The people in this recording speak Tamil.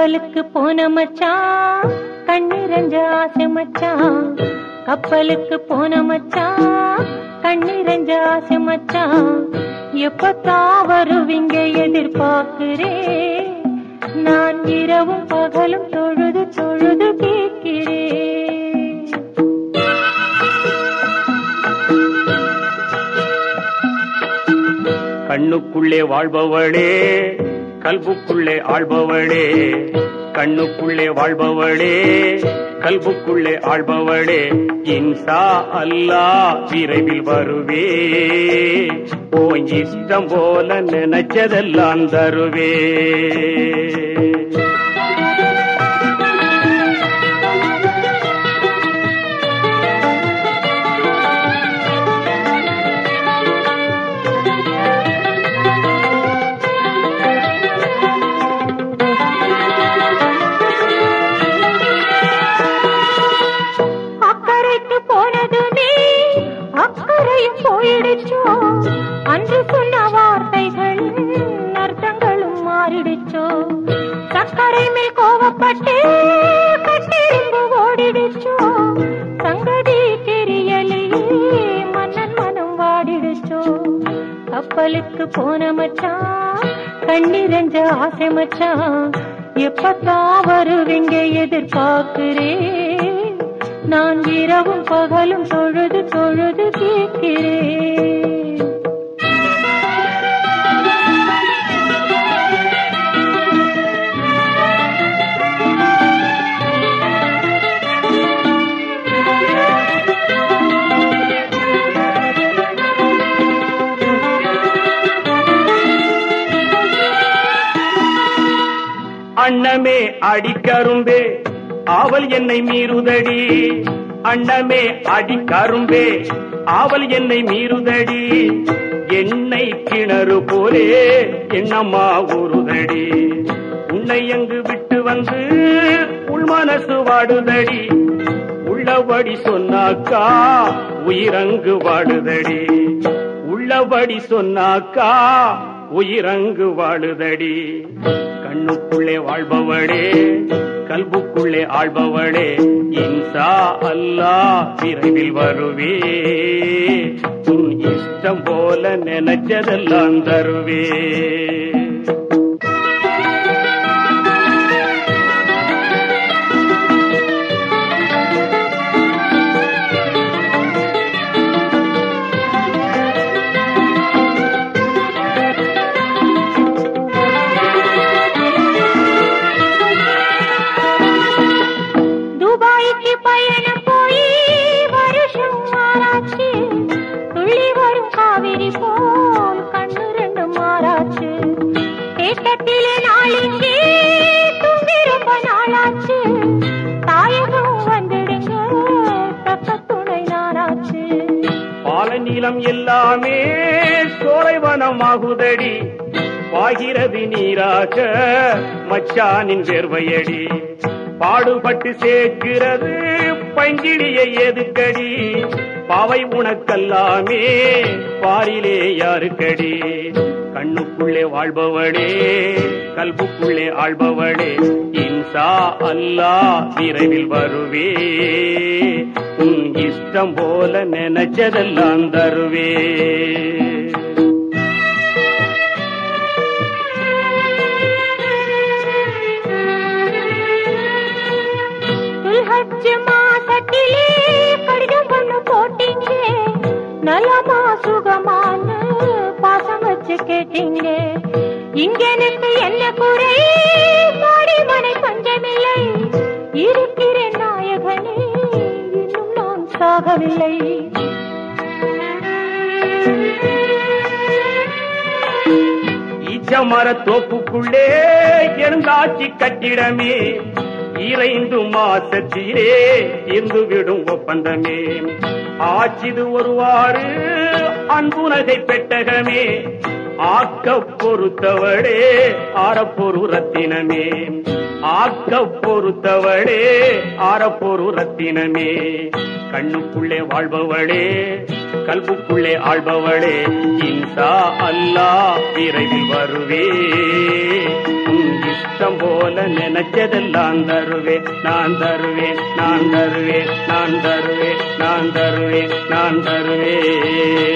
கப்பலுக்கு போன மச்சான் கண்ணிரஞ்ச ஆசை மச்சான் கப்பலுக்கு போன மச்சான் கண்ணிரஞ்ச ஆசை மச்சான் எப்பத்தான் வருவீங்க எதிர்பார்க்கிறேன் நான் இரவும் பகலும் தொழுது தொழுது கேட்கிறேன் கண்ணுக்குள்ளே வாழ்பவளே கல்புக்குள்ளே ஆள்பவளே கண்ணுக்குள்ளே வாழ்பவளே கல்புக்குள்ளே ஆள்பவளே இன்சா அல்லாஹ் விரைவில் வருவே ஓ இஷ்டம் போல நினைச்சதெல்லாம் தருவே அக்கறைக்கு போனதுமே அக்கறையும் போயிடுச்சோ அன்று சொன்ன வார்த்தைகளின் அர்த்தங்களும் மாறிடுச்சோ சக்கரை மேல் கோவப்பட்டு கட்டெரும்பு ஓடிடுச்சோ சங்கதி தெரியலையே மன்னன் மனம் வாடிடுச்சோ கப்பலுக்கு போன மச்சான் கண்ணிரஞ்ச ஆசை மச்சான் எப்பத்தான் வருவீங்க எதிர்பார்க்கிறேன் நான் இரவும் பகலும் தொழுது தொழுது கேட்கிறேன் அன்னமே அடிக்கரும்பே ஆவல் என்னை மீறுதடி அன்னமே அடிக்கரும்பே ஆவல் என்னை மீறுதடி என்னை கிணறு போலே என்னம்மா உருதடி உன்னை எங்கு விட்டு வந்து உள் மனசு வாடுதடி உள்ளபடி சொன்னாக்கா உயிரங்கு வாடுதடி உள்ளபடி சொன்னாக்கா உயிரங்கு வாழுதடி கண்ணுக்குள்ளே வாழ்பவளே கல்புக்குள்ளே ஆள்பவளே இன்சா அல்லாஹ் விரைவில் வருவே உன் இஷ்டம் போல நினைச்சதெல்லாம் தருவே துபாய்க்கு பயணம் போய் வருஷம் ஆராய்ச்சி துள்ளி வரும் காவிரி போல் கண்ணு ரெண்டு மாறாச்சு தேட்டத்திலே நாளிங்கே தும்பி ரொம்ப நாளாச்சு தாயகம் வந்துடுங்க தக்க துணை நானாச்சு பால நீளம் எல்லாமே சோலைவனமாகுதடி பாகிறது நீராக மச்சானின் வேர்வையடி பாடுபட்டு சேர்க்கிறது பங்கிடியை எதுக்கடி பாவை உனக்கல்லாமே பாரிலே யாருக்கடி கண்ணுக்குள்ளே வாழ்பவளே கல்புக்குள்ளே ஆள்பவளே இன்சா அல்லாஹ் விரைவில் வருவே உன் இஷ்டம் போல நினைச்சதெல்லாம் தருவே துல்ஹஜ் மாசத்திலே கடிதம் ஒண்ணு போட்டீங்க நலமா சுகமான பாசம் வச்சு கேட்டீங்க இங்க எனக்கு என்ன குறை மாடி மனை பஞ்சமில்லை இருக்கிறேன் நாயகனே இன்னும் நான் சாகவில்லை ஈச்சமர தோப்புக்குள்ளே எழுந்தாச்சி கட்டிடமே இறைந்து மாசத்திலே இருந்து விடும் ஒப்பந்தமே ஆச்சிது ஒருவாறு அன்புனகை பெட்டகமே ஆக்க பொறுத்தவளே ஆரப்பொரு ரத்தினமே ஆக்க பொறுத்தவளே ஆரப்பொரு ரத்தினமே கண்ணுக்குள்ளே வாழ்பவளே கல்புக்குள்ளே ஆள்பவளே இன்சா அல்லாஹ் விரைவில் வருவே உன் இஷ்ட இஷ்டம் போல நினைச்சதெல்லாம் தருவேன் நான் தருவேன் நான் தருவேன் நான் தருவேன் நான் தருவேன் நான் தருவேன்